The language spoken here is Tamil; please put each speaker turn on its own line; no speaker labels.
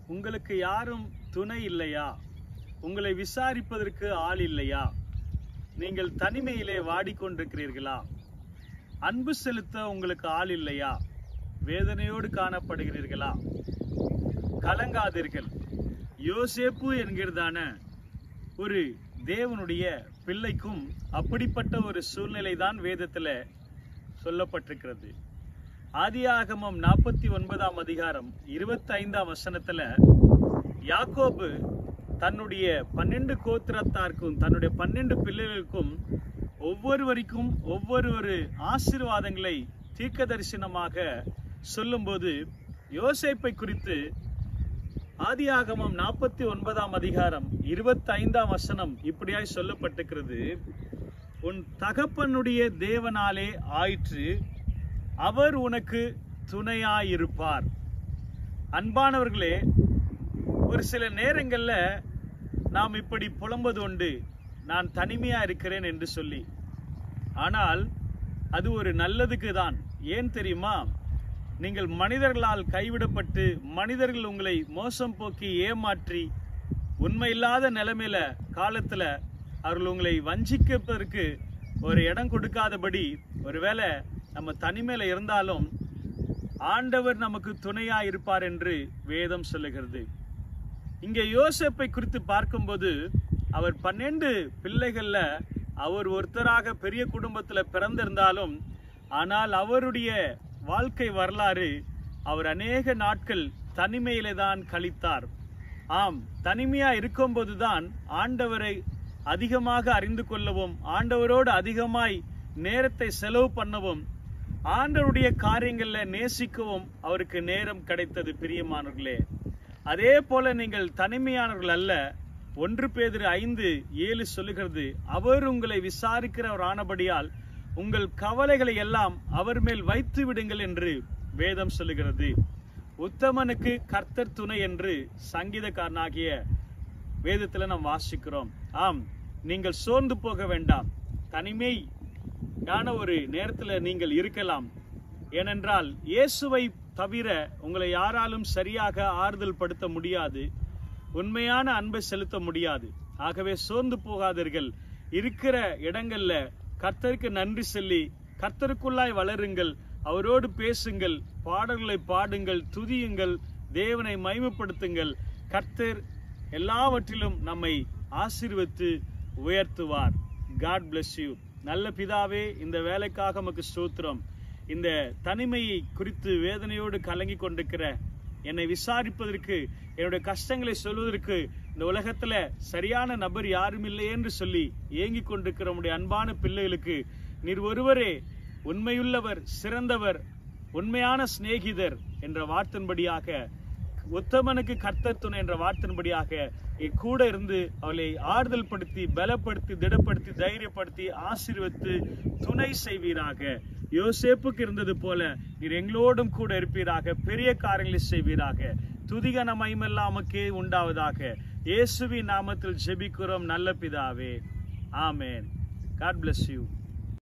உங்களுக்கு யாரும் துணை இல்லையா உங்களை விசாரிப்பதற்கு ஆள் இல்லையா நீங்கள் தனிமையிலே வாடிக்கொண்டிருக்கிறீர்களா அன்பு செலுத்த உங்களுக்கு ஆள் இல்லையா வேதனையோடு காணப்படுகிறீர்களா கலங்காதீர்கள் யோசேப்பு என்கிறதான ஒரு தேவனுடைய பிள்ளைக்கும் அப்படிப்பட்ட ஒரு சூழ்நிலை தான் வேதத்துல சொல்லப்பட்டிருக்கிறது ஆதியாகமம் நாற்பத்தி ஒன்பதாம் அதிகாரம் இருபத்தி ஐந்தாம் வசனத்துல யாக்கோபு தன்னுடைய பன்னெண்டு கோத்திரத்தாருக்கும் தன்னுடைய பன்னெண்டு பிள்ளைகளுக்கும் ஒவ்வொருவருக்கும் ஒவ்வொரு ஒரு ஆசீர்வாதங்களை தீர்க்க தரிசனமாக சொல்லும்போது யோசேப்பை குறித்து ஆதியாகமம் நாற்பத்தி ஒன்பதாம் அதிகாரம் இருபத்தி ஐந்தாம் வசனம் இப்படியாய் சொல்லப்பட்டிருக்கிறது உன் தகப்பனுடைய தேவனாலே ஆயிற்று அவர் உனக்கு துணையாயிருப்பார் அன்பானவர்களே ஒரு சில நேரங்கள்ல நாம் இப்படி புலம்பது உண்டு நான் தனிமையா இருக்கிறேன் என்று சொல்லி ஆனால் அது ஒரு நல்லதுக்கு தான் ஏன் தெரியுமா நீங்கள் மனிதர்களால் கைவிடப்பட்டு மனிதர்கள் உங்களை மோசம் போக்கி ஏமாற்றி உண்மையில்லாத நிலைமையில காலத்துல அவர்கள் உங்களை வஞ்சிக்கப்பதற்கு ஒரு இடம் கொடுக்காதபடி ஒருவேளை நம்ம தனிமையில இருந்தாலும் ஆண்டவர் நமக்கு துணையா இருப்பார் என்று வேதம் சொல்லுகிறது இங்கே யோசேப்பை குறித்து பார்க்கும்போது அவர் பன்னெண்டு பிள்ளைகள்ல அவர் ஒருத்தராக பெரிய குடும்பத்துல பிறந்திருந்தாலும் ஆனால் அவருடைய வாழ்க்கை வரலாறு அவர் அநேக நாட்கள் தனிமையிலே தான் கழித்தார் ஆம் தனிமையா இருக்கும்போதுதான் ஆண்டவரை அதிகமாக அறிந்து கொள்ளவும் ஆண்டவரோடு அதிகமாய் நேரத்தை செலவு பண்ணவும் ஆண்டவருடைய காரியங்கள்ல நேசிக்கவும் அவருக்கு நேரம் கிடைத்தது பிரியமானவர்களே அதே போல நீங்கள் தனிமையானவர்கள் அல்ல ஒன்று பேதிரு ஐந்து ஏழு சொல்லுகிறது அவர் உங்களை விசாரிக்கிறவர் ஆனபடியால் உங்கள் கவலைகளை எல்லாம் அவர் மேல் வைத்து விடுங்கள் என்று வேதம் சொல்லுகிறது உத்தமனுக்கு கர்த்தர் துணை என்று சங்கீதக்காரனாகிய வேதத்துல நாம் வாசிக்கிறோம் ஆம் நீங்கள் சோர்ந்து போக வேண்டாம் தனிமை யான ஒரு நேரத்துல நீங்கள் இருக்கலாம் ஏனென்றால் இயேசுவை தவிர உங்களை யாராலும் சரியாக ஆறுதல் படுத்த முடியாது உண்மையான அன்பை செலுத்த முடியாது ஆகவே சோர்ந்து போகாதீர்கள் இருக்கிற இடங்கள்ல கர்த்தருக்கு நன்றி சொல்லி கர்த்தருக்குள்ளாய் வளருங்கள் அவரோடு பேசுங்கள் பாடல்களை பாடுங்கள் துதியுங்கள் தேவனை மகிமைப்படுத்துங்கள் கர்த்தர் எல்லாவற்றிலும் நம்மை ஆசீர்வத்து உயர்த்துவார் காட் bless யூ நல்ல பிதாவே இந்த வேலைக்காக நமக்கு ஸ்தோத்திரம் இந்த தனிமையை குறித்து வேதனையோடு கலங்கி கொண்டிருக்கிற என்னை விசாரிப்பதற்கு என்னுடைய கஷ்டங்களை சொல்வதற்கு இந்த உலகத்துல சரியான நபர் யாரும் இல்லை என்று சொல்லி ஏங்கி கொண்டிருக்கிற உடைய அன்பான பிள்ளைகளுக்கு நீர் ஒருவரே உண்மையுள்ளவர் சிறந்தவர் உண்மையான சிநேகிதர் என்ற வார்த்தையின்படியாக உத்தமனுக்கு கர்த்தர் துணை என்ற வார்த்தையின்படியாக என் கூட இருந்து அவளை ஆறுதல் படுத்தி பலப்படுத்தி திடப்படுத்தி தைரியப்படுத்தி ஆசீர்வத்து துணை செய்வீராக யோசேப்புக்கு இருந்தது போல நீர் எங்களோடும் கூட இருப்பீராக பெரிய காரியங்களை செய்வீராக துதிகன மகிமெல்லாமக்கே உண்டாவதாக இயேசுவின் நாமத்தில் ஜெபிக்கிறோம் நல்ல பிதாவே ஆமென் காட் bless யூ